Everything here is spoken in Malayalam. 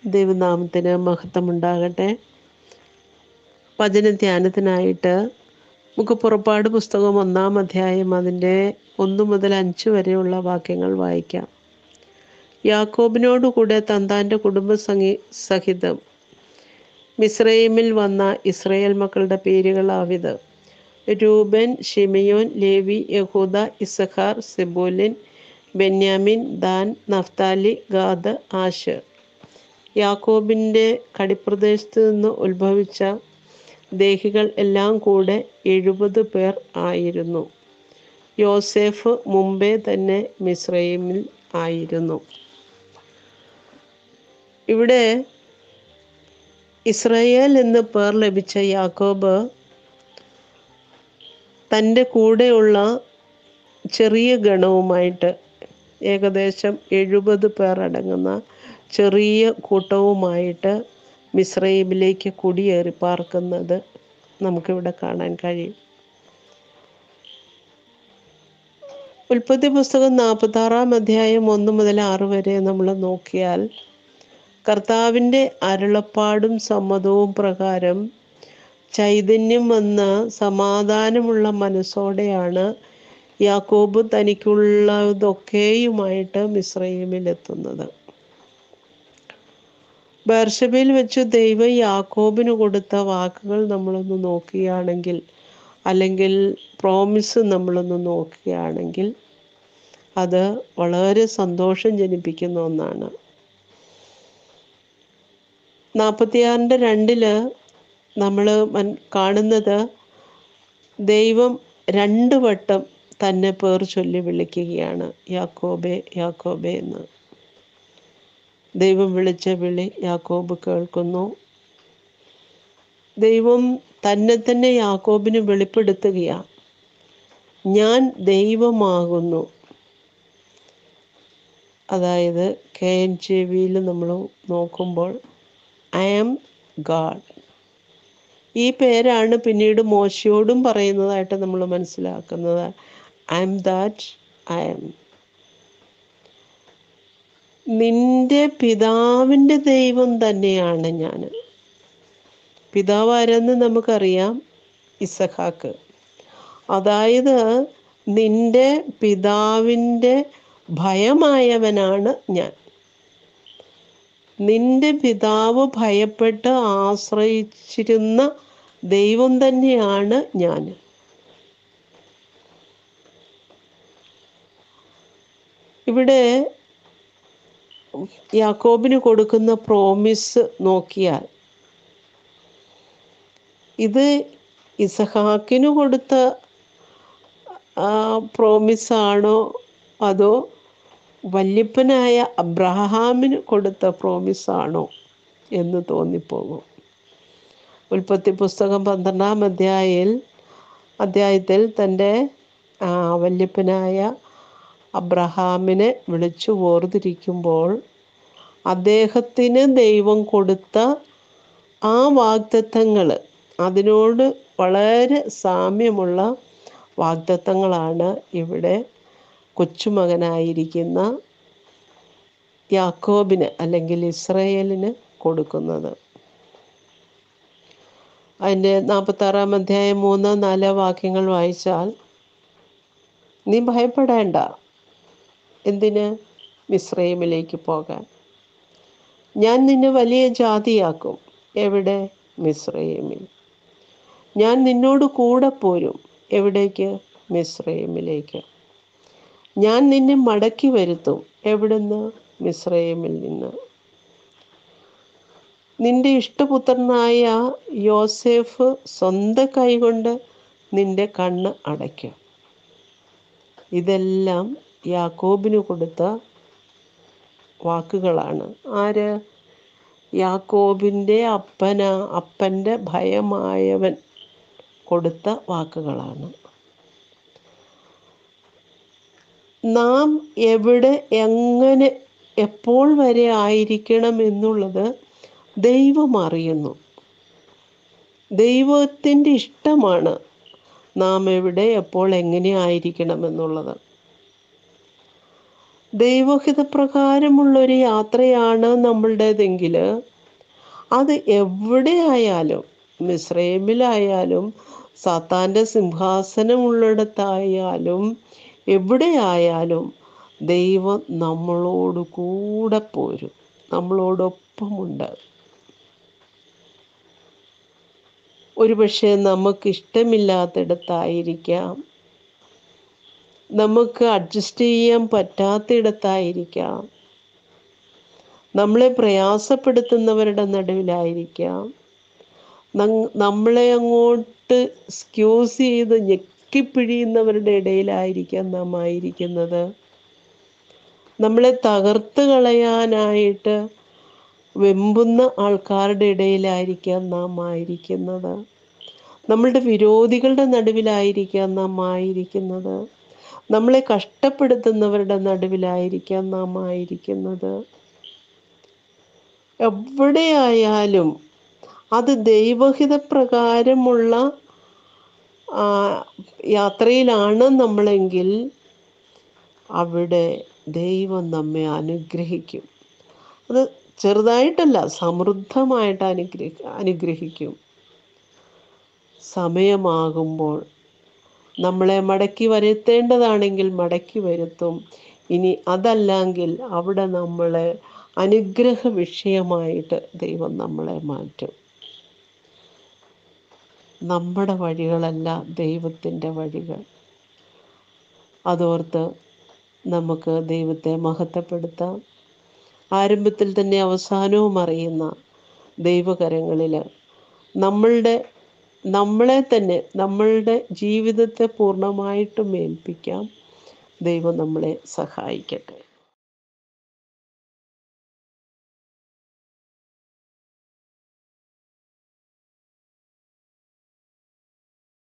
ദൈവനാമത്തിന് മഹത്വമുണ്ടാകട്ടെ വചന ധ്യാനത്തിനായിട്ട് നമുക്ക് പുറപ്പാട് പുസ്തകം ഒന്നാം അധ്യായം അതിൻ്റെ ഒന്ന് മുതൽ അഞ്ച് വരെയുള്ള വാക്യങ്ങൾ വായിക്കാം യാക്കോബിനോടുകൂടെ തന്താൻ്റെ കുടുംബസംഗി സഹിതം മിസ്രൈമിൽ വന്ന ഇസ്രയേൽ മക്കളുടെ പേരുകളാവിത് രൂബൻ ഷിമിയോൻ ലേവി യഹൂദ Issachar Zebulun Benjamin Dan Naphtali Gad Asher യാക്കോബിൻ്റെ കടിപ്രദേശത്ത് നിന്ന് ഉത്ഭവിച്ച ദേഹികൾ എല്ലാം കൂടെ എഴുപത് പേർ ആയിരുന്നു യോസേഫ് മുമ്പേ തന്നെ മിസ്രൈമിൽ ആയിരുന്നു ഇവിടെ ഇസ്രയേൽ എന്ന് പേർ ലഭിച്ച യാക്കോബ് തൻ്റെ കൂടെയുള്ള ചെറിയ ഗണവുമായിട്ട് ഏകദേശം എഴുപത് പേർ അടങ്ങുന്ന ചെറിയ കൂട്ടവുമായിട്ട് മിസ്രൈമിലേക്ക് കുടിയേറി പാർക്കുന്നത് നമുക്കിവിടെ കാണാൻ കഴിയും ഉൽപ്പത്തി പുസ്തകം നാൽപ്പത്താറാം അധ്യായം ഒന്ന് മുതൽ ആറ് വരെ നമ്മൾ നോക്കിയാൽ കർത്താവിൻ്റെ അരുളപ്പാടും സമ്മതവും പ്രകാരം ചൈതന്യം വന്ന് സമാധാനമുള്ള മനസ്സോടെയാണ് യാക്കോബ് തനിക്കുള്ളതൊക്കെയുമായിട്ട് മിശ്രൈമിലെത്തുന്നത് ബർഷബയിൽ വെച്ച് ദൈവം യാക്കോബിന് കൊടുത്ത വാക്കുകൾ നമ്മളൊന്ന് നോക്കുകയാണെങ്കിൽ അല്ലെങ്കിൽ പ്രോമിസ് നമ്മളൊന്ന് നോക്കുകയാണെങ്കിൽ അത് വളരെ സന്തോഷം ജനിപ്പിക്കുന്ന ഒന്നാണ് നാൽപ്പത്തിയാറിൻ്റെ രണ്ടില് നമ്മൾ കാണുന്നത് ദൈവം രണ്ട് വട്ടം തന്നെ പേർ ചൊല്ലി വിളിക്കുകയാണ് യാക്കോബെ യാക്കോബെ എന്ന് ദൈവം വിളിച്ച വിളി യാക്കോബ് കേൾക്കുന്നു ദൈവം തന്നെ തന്നെ യാക്കോബിന് വെളിപ്പെടുത്തുകയാണ് ഞാൻ ദൈവമാകുന്നു അതായത് കെ എൻ ജെ വിയിൽ നമ്മൾ നോക്കുമ്പോൾ ഐ ആം ഗാഡ് ഈ പേരാണ് പിന്നീട് മോശയോടും പറയുന്നതായിട്ട് നമ്മൾ മനസ്സിലാക്കുന്നത് I am that I am നിന്റെ പിതാവിൻ്റെ ദൈവം തന്നെയാണ് ഞാൻ പിതാവ് ആരെന്ന് നമുക്കറിയാം ഇസഹാക്ക് അതായത് നിന്റെ പിതാവിൻ്റെ ഭയമായവനാണ് ഞാൻ നിന്റെ പിതാവ് ഭയപ്പെട്ട് ആശ്രയിച്ചിരുന്ന ദൈവം തന്നെയാണ് ഞാൻ ഇവിടെ യാക്കോബിന് കൊടുക്കുന്ന പ്രോമിസ് നോക്കിയാൽ ഇത് ഇസഹാക്കിന് കൊടുത്ത പ്രോമിസാണോ അതോ വല്യപ്പനായ അബ്രഹാമിന് കൊടുത്ത പ്രോമിസാണോ എന്ന് തോന്നിപ്പോകും ഉൽപ്പത്തി പുസ്തകം പന്ത്രണ്ടാം അധ്യായയിൽ അധ്യായത്തിൽ തൻ്റെ വല്യപ്പനായ അബ്രഹാമിനെ വിളിച്ചു വേർതിരിക്കുമ്പോൾ അദ്ദേഹത്തിന് ദൈവം കൊടുത്ത ആ വാഗ്ദത്തങ്ങൾ അതിനോട് വളരെ സാമ്യമുള്ള വാഗ്ദത്തങ്ങളാണ് ഇവിടെ കൊച്ചുമകനായിരിക്കുന്ന യാക്കോബിന് അല്ലെങ്കിൽ ഇസ്രയേലിന് കൊടുക്കുന്നത് അതിൻ്റെ നാൽപ്പത്താറാം അധ്യായം മൂന്ന് നാല് വാക്യങ്ങൾ വായിച്ചാൽ നീ ഭയപ്പെടേണ്ട എന്തിന് മിശ്രൈമിലേക്ക് പോകാൻ ഞാൻ നിന്നെ വലിയ ജാതിയാക്കും എവിടെ മിശ്രൈമിൽ ഞാൻ നിന്നോട് കൂടെ പോരും എവിടേക്ക് മിശ്രൈമിലേക്ക് ഞാൻ നിന്നെ മടക്കി വരുത്തും എവിടുന്ന് മിശ്രൈമിൽ നിന്ന് നിന്റെ ഇഷ്ടപുത്രനായ യോസേഫ് സ്വന്തം കൈകൊണ്ട് നിന്റെ കണ്ണ് അടയ്ക്കും ഇതെല്ലാം യാക്കോബിന് കൊടുത്ത വാക്കുകളാണ് ആര് യാക്കോബിൻ്റെ അപ്പന അപ്പൻ്റെ ഭയമായവൻ കൊടുത്ത വാക്കുകളാണ് നാം എവിടെ എങ്ങനെ എപ്പോൾ വരെ ആയിരിക്കണം എന്നുള്ളത് ദൈവം അറിയുന്നു ദൈവത്തിൻ്റെ ഇഷ്ടമാണ് നാം എവിടെ എപ്പോൾ എങ്ങനെ ആയിരിക്കണം എന്നുള്ളത് ദൈവഹിതപ്രകാരമുള്ളൊരു യാത്രയാണ് നമ്മളുടേതെങ്കിൽ അത് എവിടെയായാലും മിശ്രൈമിലായാലും സാത്താൻ്റെ സിംഹാസനമുള്ളിടത്തായാലും എവിടെയായാലും ദൈവം നമ്മളോട് കൂടെ പോരും നമ്മളോടൊപ്പമുണ്ട് ഒരുപക്ഷെ നമുക്കിഷ്ടമില്ലാത്തിടത്തായിരിക്കാം നമുക്ക് അഡ്ജസ്റ്റ് ചെയ്യാൻ പറ്റാത്തിടത്തായിരിക്കാം നമ്മളെ പ്രയാസപ്പെടുത്തുന്നവരുടെ നടുവിലായിരിക്കാം നം- നമ്മളെ അങ്ങോട്ട് സ്ക്യൂസ് ചെയ്ത് ഞെക്കിപ്പിഴിയുന്നവരുടെ ഇടയിലായിരിക്കാം നാം ആയിരിക്കുന്നത് നമ്മളെ തകർത്ത് കളയാനായിട്ട് വെമ്പുന്ന ആൾക്കാരുടെ ഇടയിലായിരിക്കാം നാം ആയിരിക്കുന്നത് നമ്മളുടെ വിരോധികളുടെ നടുവിലായിരിക്കാം നാം ആയിരിക്കുന്നത് നമ്മളെ കഷ്ടപ്പെടുത്തുന്നവരുടെ നടുവിലായിരിക്കാം നാം ആയിരിക്കുന്നത് എവിടെയായാലും അത് ദൈവഹിത പ്രകാരമുള്ള ആ, യാത്രയിലാണ് നമ്മളെങ്കിൽ അവിടെ ദൈവം നമ്മെ അനുഗ്രഹിക്കും അത് ചെറുതായിട്ടല്ല സമൃദ്ധമായിട്ട് അനുഗ്രഹി അനുഗ്രഹിക്കും സമയമാകുമ്പോൾ നമ്മളെ മടക്കി വരുത്തേണ്ടതാണെങ്കിൽ മടക്കി വരുത്തും ഇനി അതല്ലെങ്കിൽ അവിടെ നമ്മളെ അനുഗ്രഹ വിഷയമായിട്ട് ദൈവം നമ്മളെ മാറ്റും നമ്മുടെ വഴികളല്ല ദൈവത്തിൻ്റെ വഴികൾ അതോർത്ത് നമുക്ക് ദൈവത്തെ മഹത്വപ്പെടുത്താം ആരംഭത്തിൽ തന്നെ അവസാനവും അറിയുന്ന ദൈവകരങ്ങളിൽ നമ്മളുടെ നമ്മളെ തന്നെ നമ്മളുടെ ജീവിതത്തെ പൂർണ്ണമായിട്ടും ഏൽപ്പിക്കാം ദൈവം നമ്മളെ സഹായിക്കട്ടെ